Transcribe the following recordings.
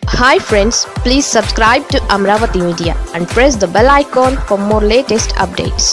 hi friends please subscribe to Amaravati media and press the bell icon for more latest updates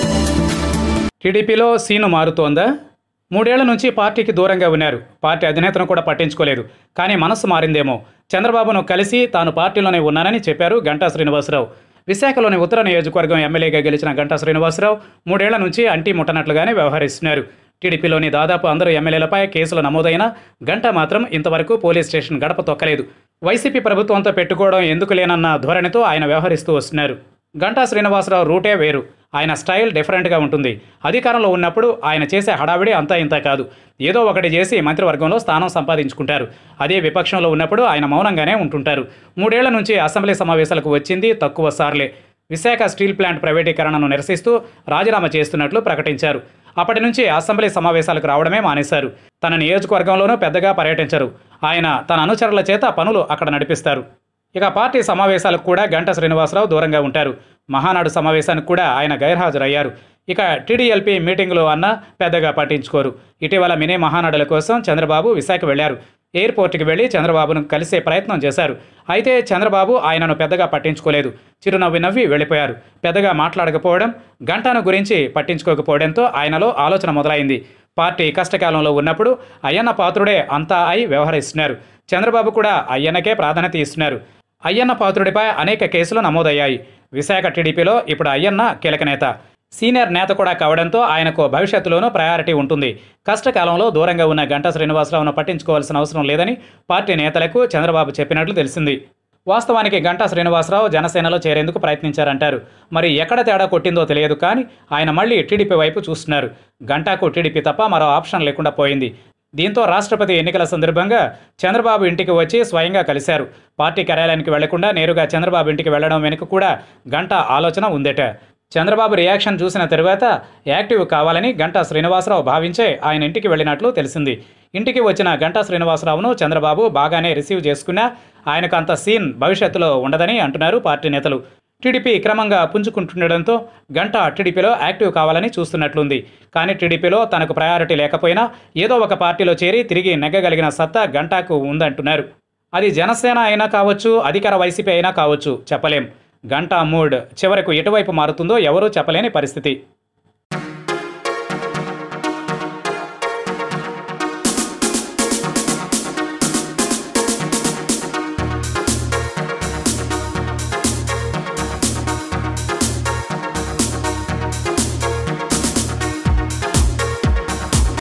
టీడీపీలో scene మారుతోందా మూడేళ్ల నుంచి పార్టీకి దూరంగా ఉన్నారు పార్టీ అధినేతను కూడా పట్టించుకోలేదు కానీ మనస్సు మారిందేమో చంద్రబాబును కలిసి తాను పార్టీలోనే ఉన్నానని చెప్పారు గంటా శ్రీనివాసరావు విశాఖలోని ఉత్తర నియోజకవర్గం ఎమ్మెల్యేగా గెలిచిన గంటా శ్రీనివాసరావు మూడేళ్ల నుంచి అంటీ ముట్టనట్లుగానే వ్యవహరిస్తున్నారు టీడీపీలోని దాదాపు అందరు ఎమ్మెల్యేలపై కేసులు నమోదైన గంట మాత్రం ఇంతవరకు పోలీస్ స్టేషన్ గడప తొక్కలేదు వైసీపీ ప్రభుత్వంతో పెట్టుకోవడం ఎందుకు లేనన్న ధోరణితో ఆయన వ్యవహరిస్తూ వస్తున్నారు గంటా శ్రీనివాసరావు రూటే వేరు ఆయన స్టైల్ డిఫరెంట్గా ఉంటుంది అధికారంలో ఉన్నప్పుడు ఆయన చేసే హడావిడి అంతా ఇంత కాదు ఏదో ఒకటి చేసి మంత్రివర్గంలో స్థానం సంపాదించుకుంటారు అదే విపక్షంలో ఉన్నప్పుడు ఆయన మౌనంగానే ఉంటుంటారు మూడేళ్ల నుంచి అసెంబ్లీ సమావేశాలకు వచ్చింది తక్కువ సార్లే విశాఖ స్టీల్ ప్లాంట్ ప్రైవేటీకరణను నిరసిస్తూ రాజీనామా చేస్తున్నట్లు ప్రకటించారు అప్పటి నుంచి అసెంబ్లీ సమావేశాలకు రావడమే మానేశారు తన నియోజకవర్గంలోనూ పెద్దగా పర్యటించరు ఆయన తన అనుచరుల చేత పనులు అక్కడ నడిపిస్తారు ఇక పార్టీ సమావేశాలకు కూడా గంట శ్రీనివాసరావు దూరంగా ఉంటారు మహానాడు సమావేశానికి కూడా ఆయన గైర్హాజరయ్యారు ఇక టీడీఎల్పీ మీటింగులు అన్న పెద్దగా పట్టించుకోరు ఇటీవల మినీ మహానాడుల కోసం చంద్రబాబు విశాఖ వెళ్లారు ఎయిర్పోర్ట్కి వెళ్లి చంద్రబాబును కలిసే ప్రయత్నం చేశారు అయితే చంద్రబాబు ఆయనను పెద్దగా పట్టించుకోలేదు చిరునవ్వి నవ్వి వెళ్ళిపోయారు పెద్దగా మాట్లాడకపోవడం గంటను గురించి పట్టించుకోకపోవడంతో ఆయనలో ఆలోచన మొదలైంది పార్టీ కష్టకాలంలో ఉన్నప్పుడు అయ్యన్న పాత్రుడే అంతా అయి వ్యవహరిస్తున్నారు చంద్రబాబు కూడా అయ్యన్నకే ప్రాధాన్యత ఇస్తున్నారు అయ్యన్న పాత్రుడిపై అనేక కేసులు నమోదయ్యాయి విశాఖ టీడీపీలో ఇప్పుడు అయ్యన్న కీలక నేత సీనియర్ నేత కూడా కావడంతో ఆయనకు భవిష్యత్తులోనూ ప్రయారిటీ ఉంటుంది కష్టకాలంలో దూరంగా ఉన్న గంటా శ్రీనివాసరావును పట్టించుకోవాల్సిన అవసరం లేదని పార్టీ నేతలకు చంద్రబాబు చెప్పినట్లు తెలిసింది వాస్తవానికి గంటా శ్రీనివాసరావు జనసేనలో చేరేందుకు ప్రయత్నించారంటారు మరి ఎక్కడ తేడా కొట్టిందో తెలియదు కానీ ఆయన మళ్ళీ టీడీపీ వైపు చూస్తున్నారు గంటాకు టీడీపీ తప్ప మరో ఆప్షన్ లేకుండా పోయింది దీంతో రాష్ట్రపతి ఎన్నికల సందర్భంగా చంద్రబాబు ఇంటికి వచ్చి స్వయంగా కలిశారు పార్టీ కార్యాలయానికి వెళ్లకుండా నేరుగా చంద్రబాబు ఇంటికి వెళ్లడం వెనుక కూడా గంట ఆలోచన ఉందట చంద్రబాబు రియాక్షన్ చూసిన తరువాత యాక్టివ్ కావాలని గంటా శ్రీనివాసరావు భావించే ఆయన ఇంటికి వెళ్ళినట్లు తెలిసింది ఇంటికి వచ్చిన గంటా శ్రీనివాసరావును చంద్రబాబు బాగానే రిసీవ్ చేసుకున్నా ఆయనకు అంత సీన్ భవిష్యత్తులో ఉండదని అంటున్నారు పార్టీ నేతలు టీడీపీ క్రమంగా పుంజుకుంటుండడంతో గంట టీడీపీలో యాక్టివ్ కావాలని చూస్తున్నట్లుంది కానీ టీడీపీలో తనకు ప్రయారిటీ లేకపోయినా ఏదో ఒక పార్టీలో చేరి తిరిగి నెగ్గగలిగిన సత్తా గంటాకు ఉందంటున్నారు అది జనసేన అయినా కావచ్చు అధికార వైసీపీ అయినా కావచ్చు చెప్పలేం గంటా మూడ్ చివరకు ఎటువైపు మారుతుందో ఎవరూ చెప్పలేని పరిస్థితి